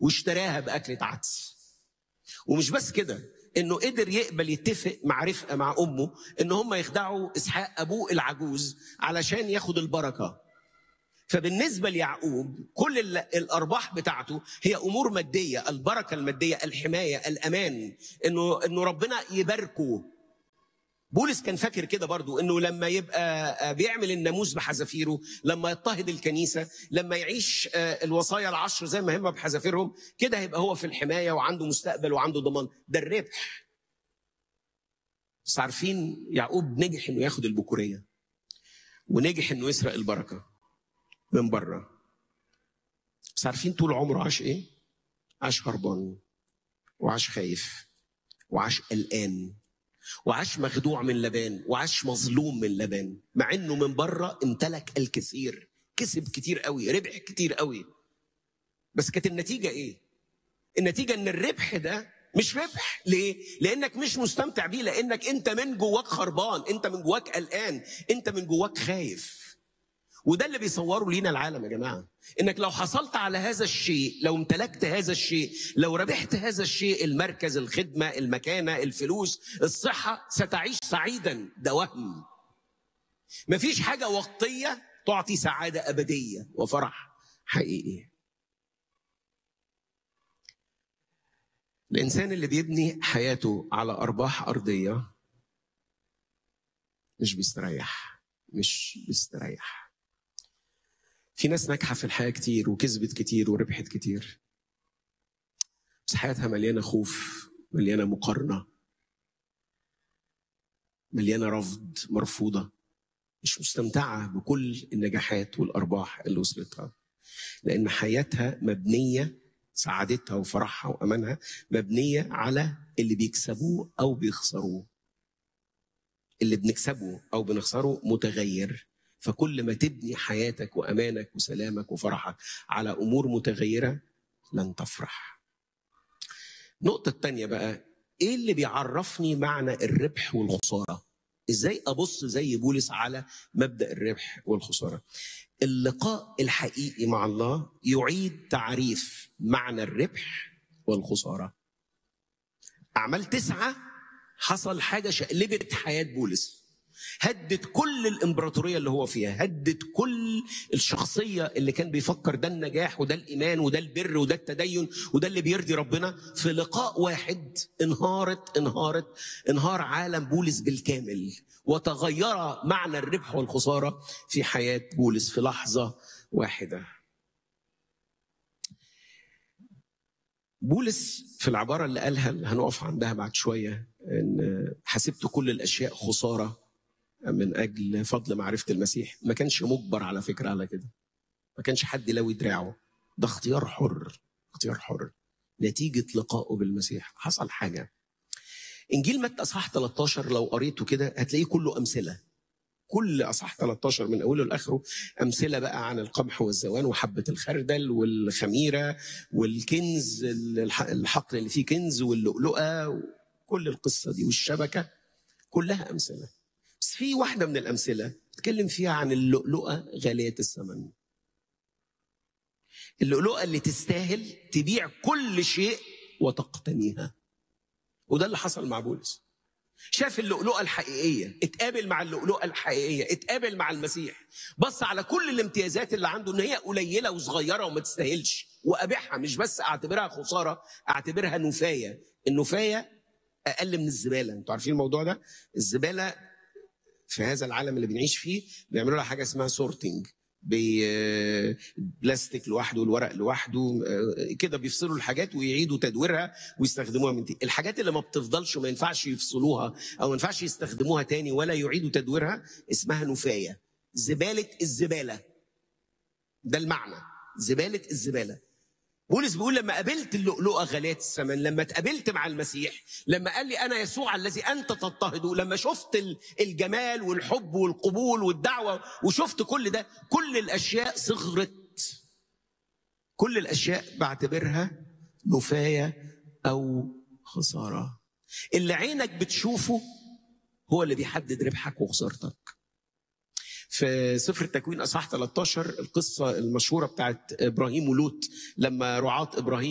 واشتراها باكله عدس ومش بس كده انه قدر يقبل يتفق مع رفقه مع امه ان هم يخدعوا اسحاق ابوه العجوز علشان ياخد البركه فبالنسبه ليعقوب كل ال- الارباح بتاعته هي امور ماديه البركه الماديه الحمايه الامان انه انه ربنا يباركه بولس كان فاكر كده برضو انه لما يبقى بيعمل الناموس بحذافيره لما يضطهد الكنيسه لما يعيش الوصايا العشر زي ما هم بحذافيرهم كده هيبقى هو في الحمايه وعنده مستقبل وعنده ضمان ده الربح بس عارفين يعقوب نجح انه ياخد البكوريه ونجح انه يسرق البركه من بره بس عارفين طول عمره عاش ايه عاش هربان وعاش خايف وعاش قلقان وعاش مخدوع من لبان وعاش مظلوم من لبان مع انه من بره امتلك الكثير كسب كتير قوي ربح كتير قوي بس كانت النتيجه ايه النتيجه ان الربح ده مش ربح ليه لانك مش مستمتع بيه لانك انت من جواك خربان انت من جواك قلقان انت من جواك خايف وده اللي بيصوروا لينا العالم يا جماعه انك لو حصلت على هذا الشيء لو امتلكت هذا الشيء لو ربحت هذا الشيء المركز الخدمه المكانه الفلوس الصحه ستعيش سعيدا ده وهم مفيش حاجه وقتيه تعطي سعاده ابديه وفرح حقيقي الانسان اللي بيبني حياته على ارباح ارضيه مش بيستريح مش بيستريح في ناس ناجحة في الحياة كتير وكسبت كتير وربحت كتير بس حياتها مليانة خوف مليانة مقارنة مليانة رفض مرفوضة مش مستمتعة بكل النجاحات والأرباح اللي وصلتها لأن حياتها مبنية سعادتها وفرحها وأمانها مبنية على اللي بيكسبوه أو بيخسروه اللي بنكسبه أو بنخسره متغير فكل ما تبني حياتك وامانك وسلامك وفرحك على امور متغيره لن تفرح. النقطة الثانية بقى ايه اللي بيعرفني معنى الربح والخسارة؟ ازاي ابص زي بولس على مبدأ الربح والخسارة؟ اللقاء الحقيقي مع الله يعيد تعريف معنى الربح والخسارة. أعمال تسعة حصل حاجة شقلبت حياة بولس. هدت كل الامبراطوريه اللي هو فيها هدت كل الشخصيه اللي كان بيفكر ده النجاح وده الايمان وده البر وده التدين وده اللي بيرضي ربنا في لقاء واحد انهارت انهارت انهار عالم بولس بالكامل وتغير معنى الربح والخساره في حياه بولس في لحظه واحده بولس في العباره اللي قالها اللي هنقف عندها بعد شويه ان حسبت كل الاشياء خساره من اجل فضل معرفه المسيح ما كانش مجبر على فكره على كده ما كانش حد لوي دراعه ده اختيار حر اختيار حر نتيجه لقائه بالمسيح حصل حاجه انجيل متى اصحاح 13 لو قريته كده هتلاقيه كله امثله كل اصحاح 13 من اوله لاخره امثله بقى عن القمح والزوان وحبه الخردل والخميره والكنز الحقل اللي فيه كنز واللؤلؤه كل القصه دي والشبكه كلها امثله بس في واحده من الامثله اتكلم فيها عن اللؤلؤه غاليه الثمن اللؤلؤه اللي تستاهل تبيع كل شيء وتقتنيها وده اللي حصل مع بولس شاف اللؤلؤه الحقيقيه اتقابل مع اللؤلؤه الحقيقيه اتقابل مع المسيح بص على كل الامتيازات اللي عنده ان هي قليله وصغيره وما تستاهلش وابيعها مش بس اعتبرها خساره اعتبرها نفايه النفايه اقل من الزباله انتوا عارفين الموضوع ده الزباله في هذا العالم اللي بنعيش فيه بيعملوا لها حاجه اسمها سورتنج بلاستيك لوحده والورق لوحده كده بيفصلوا الحاجات ويعيدوا تدويرها ويستخدموها من تاني الحاجات اللي ما بتفضلش وما ينفعش يفصلوها او ما ينفعش يستخدموها تاني ولا يعيدوا تدويرها اسمها نفايه زباله الزباله ده المعنى زباله الزباله بولس بيقول لما قابلت اللؤلؤه غاليه الثمن لما اتقابلت مع المسيح لما قال لي انا يسوع الذي انت تضطهد لما شفت الجمال والحب والقبول والدعوه وشفت كل ده كل الاشياء صغرت كل الاشياء بعتبرها نفايه او خساره اللي عينك بتشوفه هو اللي بيحدد ربحك وخسارتك في سفر التكوين اصحاح 13 القصه المشهوره بتاعت ابراهيم ولوط لما رعاة ابراهيم